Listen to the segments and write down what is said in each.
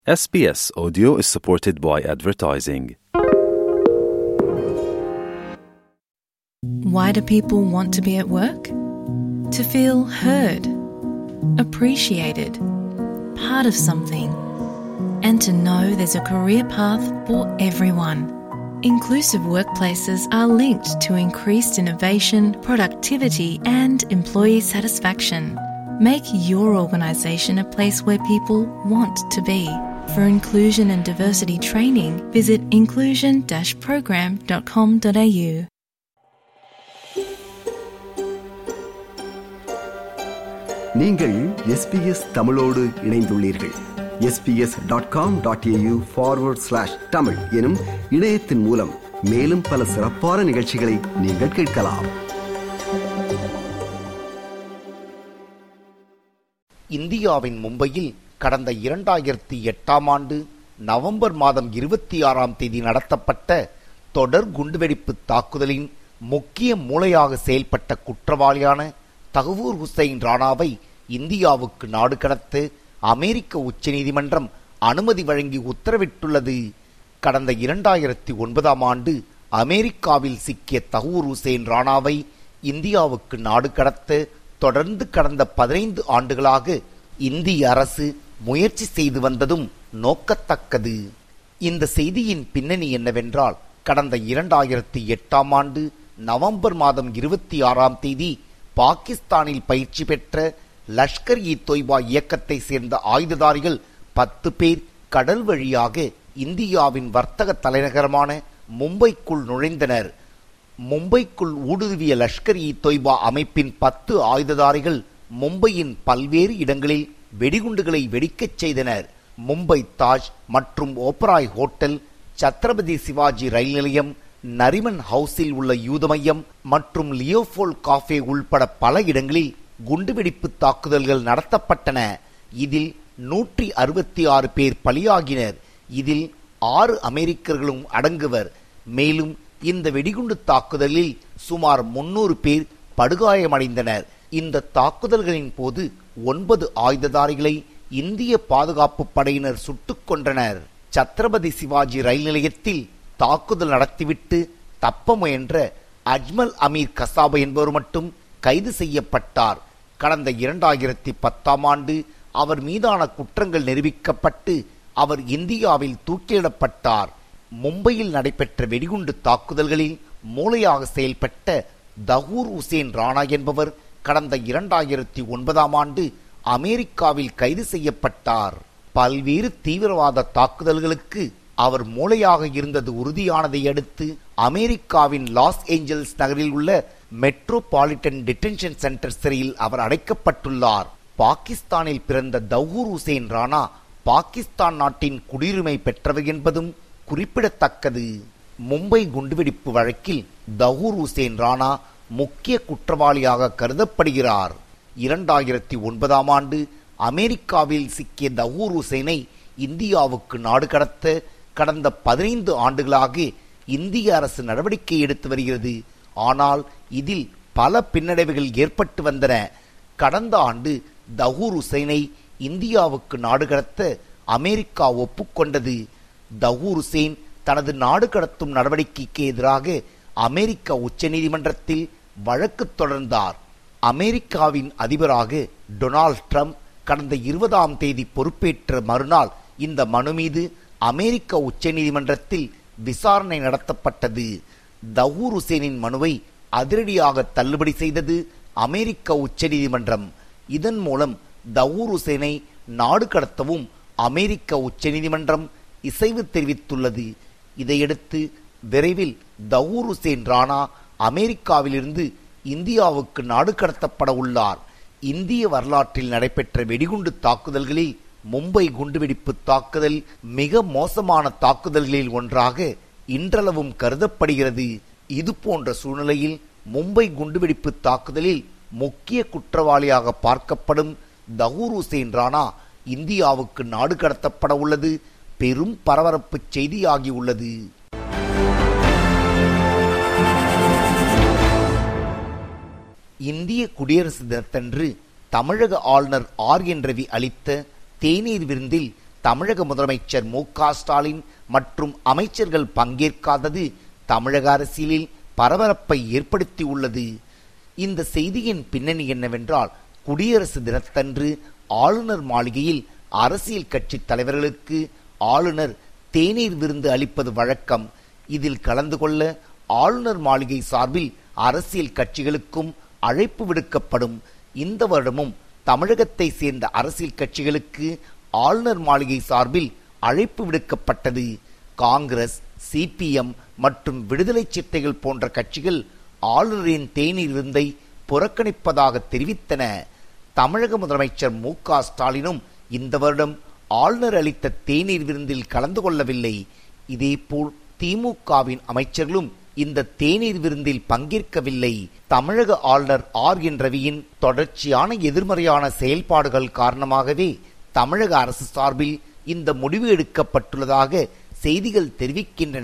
SBS Audio is supported by advertising. Why do people want to be at work? To feel heard, appreciated, part of something, and to know there's a career path for everyone. Inclusive workplaces are linked to increased innovation, productivity, and employee satisfaction. Make your organisation a place where people want to be. For inclusion and diversity training, visit inclusion program.com.au. நீங்கள் SBS தமிழோடு இணைந்துள்ளீர்கள் SBS dot com dot AU forward slash Tamil எனும் இணையத்தின் மூலம் மேலும் பல சிறப்பான நிகழ்ச்சிகளை நீங்கள் கேட்கலாம் இந்தியாவின் மும்பையில் கடந்த இரண்டாயிரத்தி எட்டாம் ஆண்டு நவம்பர் மாதம் இருபத்தி ஆறாம் தேதி நடத்தப்பட்ட தொடர் குண்டுவெடிப்பு தாக்குதலின் முக்கிய மூளையாக செயல்பட்ட குற்றவாளியான தகவூர் ஹுசைன் ராணாவை இந்தியாவுக்கு நாடு கடத்த அமெரிக்க உச்சநீதிமன்றம் அனுமதி வழங்கி உத்தரவிட்டுள்ளது கடந்த இரண்டாயிரத்தி ஒன்பதாம் ஆண்டு அமெரிக்காவில் சிக்கிய தகூர் ஹுசேன் ராணாவை இந்தியாவுக்கு நாடு கடத்த தொடர்ந்து கடந்த பதினைந்து ஆண்டுகளாக இந்திய அரசு முயற்சி செய்து வந்ததும் நோக்கத்தக்கது இந்த செய்தியின் பின்னணி என்னவென்றால் கடந்த இரண்டாயிரத்தி எட்டாம் ஆண்டு நவம்பர் மாதம் இருபத்தி ஆறாம் தேதி பாகிஸ்தானில் பயிற்சி பெற்ற லஷ்கர் இ தொய்பா இயக்கத்தை சேர்ந்த ஆயுததாரிகள் பத்து பேர் கடல் வழியாக இந்தியாவின் வர்த்தக தலைநகரமான மும்பைக்குள் நுழைந்தனர் மும்பைக்குள் ஊடுருவிய லஷ்கர் இ தொய்பா அமைப்பின் பத்து ஆயுததாரிகள் மும்பையின் பல்வேறு இடங்களில் வெடிகுண்டுகளை வெடிக்கச் செய்தனர் மும்பை தாஜ் மற்றும் ஓபராய் ஹோட்டல் சத்ரபதி சிவாஜி ரயில் நிலையம் நரிமன் ஹவுஸில் உள்ள யூத மையம் மற்றும் லியோபோல் காஃபே உள்பட பல இடங்களில் குண்டுவெடிப்பு தாக்குதல்கள் நடத்தப்பட்டன இதில் நூற்றி அறுபத்தி ஆறு பேர் பலியாகினர் இதில் ஆறு அமெரிக்கர்களும் அடங்குவர் மேலும் இந்த வெடிகுண்டு தாக்குதலில் சுமார் முன்னூறு பேர் படுகாயமடைந்தனர் இந்த தாக்குதல்களின் போது ஒன்பது ஆயுததாரிகளை இந்திய பாதுகாப்பு படையினர் சுட்டுக் கொன்றனர் சத்ரபதி சிவாஜி ரயில் நிலையத்தில் தாக்குதல் நடத்திவிட்டு தப்ப முயன்ற அஜ்மல் அமீர் கசாபா என்பவர் மட்டும் கைது செய்யப்பட்டார் கடந்த இரண்டாயிரத்தி பத்தாம் ஆண்டு அவர் மீதான குற்றங்கள் நிரூபிக்கப்பட்டு அவர் இந்தியாவில் தூக்கிலிடப்பட்டார் மும்பையில் நடைபெற்ற வெடிகுண்டு தாக்குதல்களில் மூளையாக செயல்பட்ட தகூர் உசேன் ராணா என்பவர் கடந்த இரண்டாயிரத்தி ஒன்பதாம் ஆண்டு அமெரிக்காவில் கைது செய்யப்பட்டார் பல்வேறு தீவிரவாத தாக்குதல்களுக்கு அவர் மூளையாக இருந்தது உறுதியானதை அடுத்து அமெரிக்காவின் லாஸ் ஏஞ்சல்ஸ் நகரில் உள்ள மெட்ரோபாலிட்டன் டிடென்ஷன் சென்டர் சிறையில் அவர் அடைக்கப்பட்டுள்ளார் பாகிஸ்தானில் பிறந்த தௌஹூர் உசேன் ராணா பாகிஸ்தான் நாட்டின் குடியுரிமை பெற்றவர் என்பதும் குறிப்பிடத்தக்கது மும்பை குண்டுவெடிப்பு வழக்கில் தஹூர் உசேன் ராணா முக்கிய குற்றவாளியாக கருதப்படுகிறார் இரண்டாயிரத்தி ஒன்பதாம் ஆண்டு அமெரிக்காவில் சிக்கிய தஹூர் உசேனை இந்தியாவுக்கு நாடு கடத்த கடந்த பதினைந்து ஆண்டுகளாக இந்திய அரசு நடவடிக்கை எடுத்து வருகிறது ஆனால் இதில் பல பின்னடைவுகள் ஏற்பட்டு வந்தன கடந்த ஆண்டு தஹூர் உசைனை இந்தியாவுக்கு நாடு கடத்த அமெரிக்கா ஒப்புக்கொண்டது தஹூர் உசேன் தனது நாடு கடத்தும் நடவடிக்கைக்கு எதிராக அமெரிக்க உச்சநீதிமன்றத்தில் வழக்கு தொடர்ந்தார் அமெரிக்காவின் அதிபராக டொனால்ட் ட்ரம்ப் கடந்த இருபதாம் தேதி பொறுப்பேற்ற மறுநாள் இந்த மனு மீது அமெரிக்க உச்சநீதிமன்றத்தில் விசாரணை நடத்தப்பட்டது தவூர் உசேனின் மனுவை அதிரடியாக தள்ளுபடி செய்தது அமெரிக்க உச்சநீதிமன்றம் இதன் மூலம் தவூர் உசேனை நாடு கடத்தவும் அமெரிக்க உச்சநீதிமன்றம் இசைவு தெரிவித்துள்ளது இதையடுத்து விரைவில் தவூர் உசேன் ராணா அமெரிக்காவிலிருந்து இந்தியாவுக்கு நாடு கடத்தப்பட உள்ளார் இந்திய வரலாற்றில் நடைபெற்ற வெடிகுண்டு தாக்குதல்களில் மும்பை குண்டுவெடிப்பு தாக்குதல் மிக மோசமான தாக்குதல்களில் ஒன்றாக இன்றளவும் கருதப்படுகிறது இது போன்ற சூழ்நிலையில் மும்பை குண்டுவெடிப்பு தாக்குதலில் முக்கிய குற்றவாளியாக பார்க்கப்படும் தஹூர் உசேன் ராணா இந்தியாவுக்கு நாடு கடத்தப்பட உள்ளது பெரும் பரபரப்பு செய்தியாகியுள்ளது இந்திய குடியரசு தினத்தன்று தமிழக ஆளுநர் ஆர் என் ரவி அளித்த தேநீர் விருந்தில் தமிழக முதலமைச்சர் மு க ஸ்டாலின் மற்றும் அமைச்சர்கள் பங்கேற்காதது தமிழக அரசியலில் பரபரப்பை ஏற்படுத்தியுள்ளது இந்த செய்தியின் பின்னணி என்னவென்றால் குடியரசு தினத்தன்று ஆளுநர் மாளிகையில் அரசியல் கட்சி தலைவர்களுக்கு ஆளுநர் தேநீர் விருந்து அளிப்பது வழக்கம் இதில் கலந்து கொள்ள ஆளுநர் மாளிகை சார்பில் அரசியல் கட்சிகளுக்கும் அழைப்பு விடுக்கப்படும் இந்த வருடமும் தமிழகத்தை சேர்ந்த அரசியல் கட்சிகளுக்கு ஆளுநர் மாளிகை சார்பில் அழைப்பு விடுக்கப்பட்டது காங்கிரஸ் சிபிஎம் மற்றும் விடுதலை சிறுத்தைகள் போன்ற கட்சிகள் ஆளுநரின் தேநீர் விருந்தை புறக்கணிப்பதாக தெரிவித்தன தமிழக முதலமைச்சர் மு க ஸ்டாலினும் இந்த வருடம் ஆளுநர் அளித்த தேநீர் விருந்தில் கலந்து கொள்ளவில்லை இதேபோல் திமுகவின் அமைச்சர்களும் இந்த தேநீர் விருந்தில் பங்கேற்கவில்லை தமிழக ஆளுநர் ஆர் என் ரவியின் தொடர்ச்சியான எதிர்மறையான செயல்பாடுகள் காரணமாகவே தமிழக அரசு சார்பில் இந்த முடிவு எடுக்கப்பட்டுள்ளதாக செய்திகள் தெரிவிக்கின்றன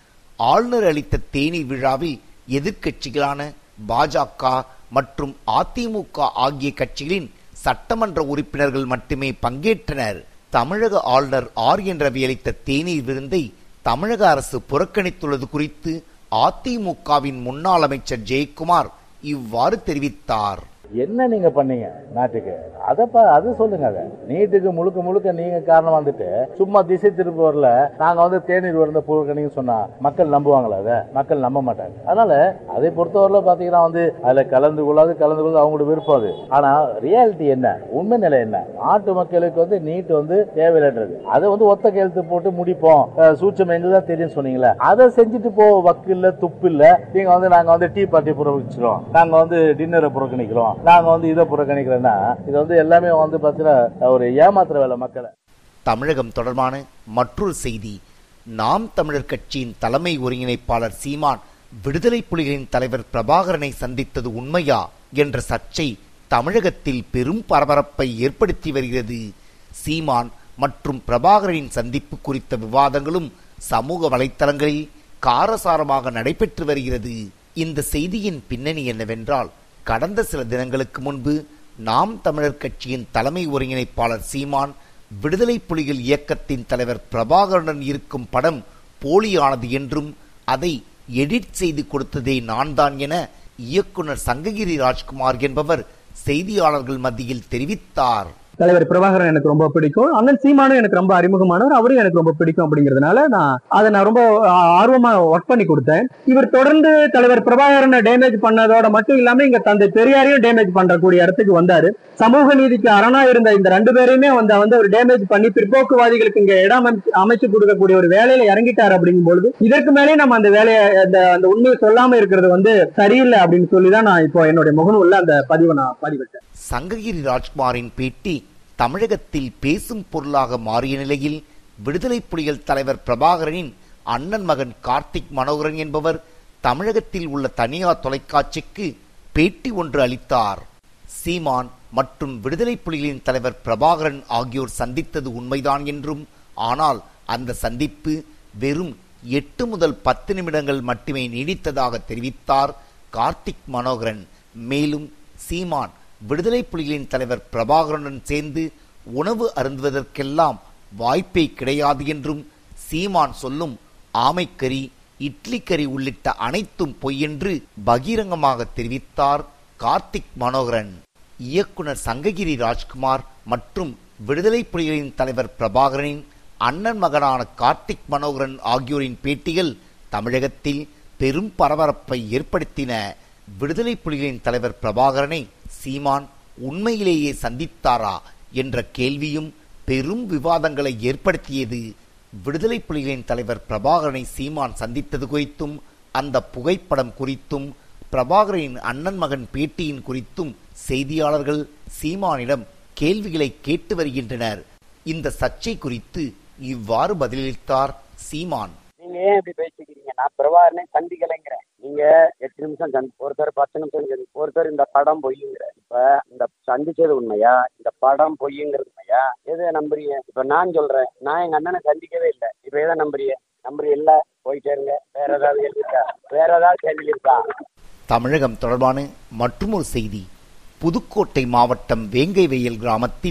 ஆளுநர் அளித்த தேநீர் விழாவில் எதிர்க்கட்சிகளான பாஜக மற்றும் அதிமுக ஆகிய கட்சிகளின் சட்டமன்ற உறுப்பினர்கள் மட்டுமே பங்கேற்றனர் தமிழக ஆளுநர் ஆர் என் ரவி அளித்த தேநீர் விருந்தை தமிழக அரசு புறக்கணித்துள்ளது குறித்து அதிமுகவின் முன்னாள் அமைச்சர் ஜெயக்குமார் இவ்வாறு தெரிவித்தார் என்ன நீங்க பண்ணீங்க நாட்டுக்கு அத பா அது சொல்லுங்க அத நீட்டுக்கு முழுக்க முழுக்க நீங்க காரணம் வந்துட்டு சும்மா திசை திருப்புவர்ல நாங்க வந்து தேநீர் விருந்த புறக்கணின்னு சொன்னா மக்கள் நம்புவாங்களா அத மக்கள் நம்ப மாட்டாங்க அதனால அதை பொறுத்தவரையில பாத்தீங்கன்னா வந்து அதுல கலந்து கொள்ளாது கலந்து கொள்ளாது அவங்களோட விருப்பம் அது ஆனா ரியாலிட்டி என்ன உண்மை நிலை என்ன நாட்டு மக்களுக்கு வந்து நீட் வந்து தேவையில்லைன்றது அதை வந்து ஒத்த கையெழுத்து போட்டு முடிப்போம் அஹ் சூட்சம் எங்களுக்கு தான் தெரியும் சொன்னீங்களே அதை செஞ்சுட்டு போ வக்கு இல்ல துப்பு இல்ல நீங்க வந்து நாங்க வந்து டீ பார்ட்டி புறக்கணிச்சிரும் நாங்க வந்து டின்னரை புறக்கணிக்கிறோம் நாங்க வந்து இதை புறக்கணிக்கிறோம்னா இது வந்து எல்லாமே வந்து பாத்தீங்கன்னா ஒரு ஏமாத்துற வேலை மக்களை தமிழகம் தொடர்பான மற்றொரு செய்தி நாம் தமிழர் கட்சியின் தலைமை ஒருங்கிணைப்பாளர் சீமான் விடுதலை புலிகளின் தலைவர் பிரபாகரனை சந்தித்தது உண்மையா என்ற சர்ச்சை தமிழகத்தில் பெரும் பரபரப்பை ஏற்படுத்தி வருகிறது சீமான் மற்றும் பிரபாகரனின் சந்திப்பு குறித்த விவாதங்களும் சமூக வலைத்தளங்களில் காரசாரமாக நடைபெற்று வருகிறது இந்த செய்தியின் பின்னணி என்னவென்றால் கடந்த சில தினங்களுக்கு முன்பு நாம் தமிழர் கட்சியின் தலைமை ஒருங்கிணைப்பாளர் சீமான் விடுதலை புலிகள் இயக்கத்தின் தலைவர் பிரபாகரனுடன் இருக்கும் படம் போலியானது என்றும் அதை எடிட் செய்து கொடுத்ததே நான் தான் என இயக்குனர் சங்ககிரி ராஜ்குமார் என்பவர் செய்தியாளர்கள் மத்தியில் தெரிவித்தார் தலைவர் பிரபாகரன் எனக்கு ரொம்ப பிடிக்கும் அண்ணன் சீமானும் எனக்கு ரொம்ப அறிமுகமானவர் அவரும் எனக்கு ரொம்ப பிடிக்கும் அப்படிங்கறதுனால நான் அதை நான் ரொம்ப ஆ- ஆர்வமா ஒர்க் பண்ணி கொடுத்தேன் இவர் தொடர்ந்து தலைவர் பிரபாகரனை டேமேஜ் பண்ணதோட மட்டும் இல்லாம இங்க தந்தை பெரியாரையும் டேமேஜ் பண்றக்கூடிய இடத்துக்கு வந்தாரு சமூக நீதிக்கு அரணா இருந்த இந்த ரெண்டு பேரையுமே வந்து வந்து அவர் டேமேஜ் பண்ணி பிற்போக்குவாதிகளுக்கு இங்க இடம் அமைச்சு- அமைச்சு கொடுக்கக்கூடிய ஒரு வேலையில இறங்கிட்டார் அப்படிங்கும் பொழுது இதற்கு மேலே நம்ம அந்த வேலையை அந்த அந்த உண்மையை சொல்லாம இருக்கிறது வந்து சரியில்லை அப்படின்னு சொல்லி தான் நான் இப்போ என்னுடைய முகநூல்ல அந்த பதிவை நான் பதிவிட்டேன் சங்ககிரி ராஜ்குமாரின் பேட்டி தமிழகத்தில் பேசும் பொருளாக மாறிய நிலையில் விடுதலை புலிகள் தலைவர் பிரபாகரனின் அண்ணன் மகன் கார்த்திக் மனோகரன் என்பவர் தமிழகத்தில் உள்ள தனியார் தொலைக்காட்சிக்கு பேட்டி ஒன்று அளித்தார் சீமான் மற்றும் விடுதலை புலிகளின் தலைவர் பிரபாகரன் ஆகியோர் சந்தித்தது உண்மைதான் என்றும் ஆனால் அந்த சந்திப்பு வெறும் எட்டு முதல் பத்து நிமிடங்கள் மட்டுமே நீடித்ததாக தெரிவித்தார் கார்த்திக் மனோகரன் மேலும் சீமான் விடுதலை புலிகளின் தலைவர் பிரபாகரனுடன் சேர்ந்து உணவு அருந்துவதற்கெல்லாம் வாய்ப்பே கிடையாது என்றும் சீமான் சொல்லும் ஆமைக்கறி இட்லி கறி உள்ளிட்ட அனைத்தும் பொய் என்று பகிரங்கமாக தெரிவித்தார் கார்த்திக் மனோகரன் இயக்குனர் சங்ககிரி ராஜ்குமார் மற்றும் விடுதலை புலிகளின் தலைவர் பிரபாகரனின் அண்ணன் மகனான கார்த்திக் மனோகரன் ஆகியோரின் பேட்டிகள் தமிழகத்தில் பெரும் பரபரப்பை ஏற்படுத்தின விடுதலை புலிகளின் தலைவர் பிரபாகரனை சீமான் உண்மையிலேயே சந்தித்தாரா என்ற கேள்வியும் பெரும் விவாதங்களை ஏற்படுத்தியது விடுதலை புலிகளின் தலைவர் பிரபாகரனை சீமான் சந்தித்தது குறித்தும் அந்த புகைப்படம் குறித்தும் பிரபாகரனின் அண்ணன் மகன் பேட்டியின் குறித்தும் செய்தியாளர்கள் சீமானிடம் கேள்விகளை கேட்டு வருகின்றனர் இந்த சர்ச்சை குறித்து இவ்வாறு பதிலளித்தார் சீமான் நீங்க ஏன் இப்படி பேசிக்கிறீங்க நான் பிரபாகரனை சந்திக்கலைங்கிறேன் நீங்க எட்டு நிமிஷம் சந்தி ஒருத்தர் பத்து நிமிஷம் சந்தி ஒருத்தர் இந்த படம் பொய்யுங்கிற இப்ப இந்த சந்திச்சது உண்மையா இந்த படம் பொய்யுங்கிறது உண்மையா எதை நம்புறீங்க இப்ப நான் சொல்றேன் நான் எங்க அண்ணனை சந்திக்கவே இல்லை இப்ப எதை நம்புறீங்க நம்புறீங்க இல்ல போயிட்டே இருங்க வேற ஏதாவது கேள்வி இருக்கா வேற ஏதாவது கேள்வி இருக்கா தமிழகம் தொடர்பான மற்றுமொரு செய்தி புதுக்கோட்டை மாவட்டம் வேங்கை வெயில் கிராமத்தில்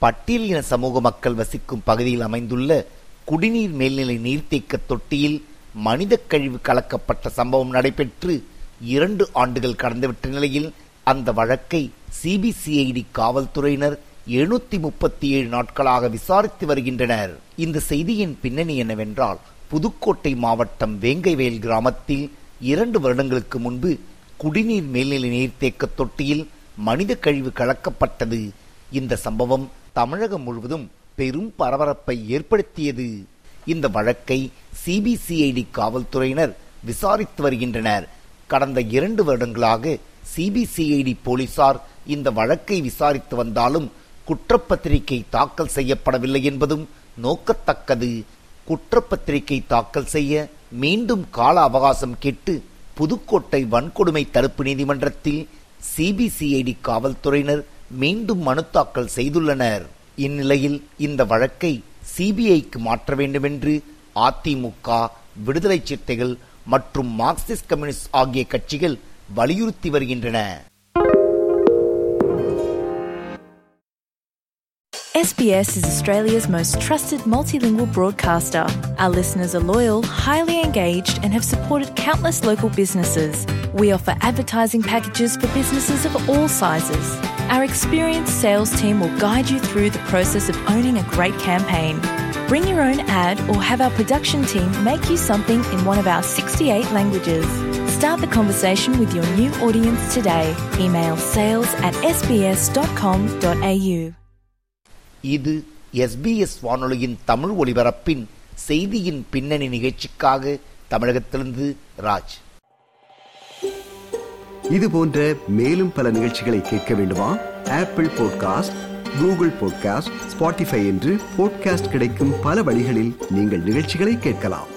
பட்டியலின சமூக மக்கள் வசிக்கும் பகுதியில் அமைந்துள்ள குடிநீர் மேல்நிலை நீர்த்தேக்க தொட்டியில் மனித கழிவு கலக்கப்பட்ட சம்பவம் நடைபெற்று இரண்டு ஆண்டுகள் கடந்துவிட்ட நிலையில் அந்த வழக்கை சிபிசிஐடி காவல்துறையினர் எழுநூத்தி முப்பத்தி ஏழு நாட்களாக விசாரித்து வருகின்றனர் இந்த செய்தியின் பின்னணி என்னவென்றால் புதுக்கோட்டை மாவட்டம் வேங்கைவேல் கிராமத்தில் இரண்டு வருடங்களுக்கு முன்பு குடிநீர் மேல்நிலை நீர்த்தேக்க தொட்டியில் மனித கழிவு கலக்கப்பட்டது இந்த சம்பவம் தமிழகம் முழுவதும் பெரும் பரபரப்பை ஏற்படுத்தியது இந்த வழக்கை சிபிசிஐடி காவல்துறையினர் விசாரித்து வருகின்றனர் கடந்த இரண்டு வருடங்களாக சிபிசிஐடி போலீசார் இந்த வழக்கை விசாரித்து வந்தாலும் குற்றப்பத்திரிகை தாக்கல் செய்யப்படவில்லை என்பதும் நோக்கத்தக்கது குற்றப்பத்திரிகை தாக்கல் செய்ய மீண்டும் கால அவகாசம் கேட்டு புதுக்கோட்டை வன்கொடுமை தடுப்பு நீதிமன்றத்தில் சிபிசிஐடி காவல்துறையினர் மீண்டும் மனு தாக்கல் செய்துள்ளனர் இந்நிலையில் இந்த வழக்கை சிபிஐக்கு மாற்ற வேண்டும் என்று அதிமுக விடுதலை சிறுத்தைகள் மற்றும் மார்க்சிஸ்ட் கம்யூனிஸ்ட் ஆகிய கட்சிகள் வலியுறுத்தி வருகின்றன SBS is Australia's most trusted multilingual broadcaster. Our listeners are loyal, highly engaged, and have supported countless local businesses. We offer advertising packages for businesses of all sizes. Our experienced sales team will guide you through the process of owning a great campaign. Bring your own ad or have our production team make you something in one of our 68 languages. Start the conversation with your new audience today. Email sales at sbs.com.au. இது SBS வானொலியின் தமிழ் ஒலிபரப்பின் செய்தியின் பின்னணி நிகழ்ச்சிக்காக தமிழகத்திலிருந்து ராஜ் இது போன்ற மேலும் பல நிகழ்ச்சிகளை கேட்க வேண்டுமா Apple podcast Google podcast Spotify என்று பாட்காஸ்ட் கிடைக்கும் பல வழிகளில் நீங்கள் நிகழ்ச்சிகளை கேட்கலாம்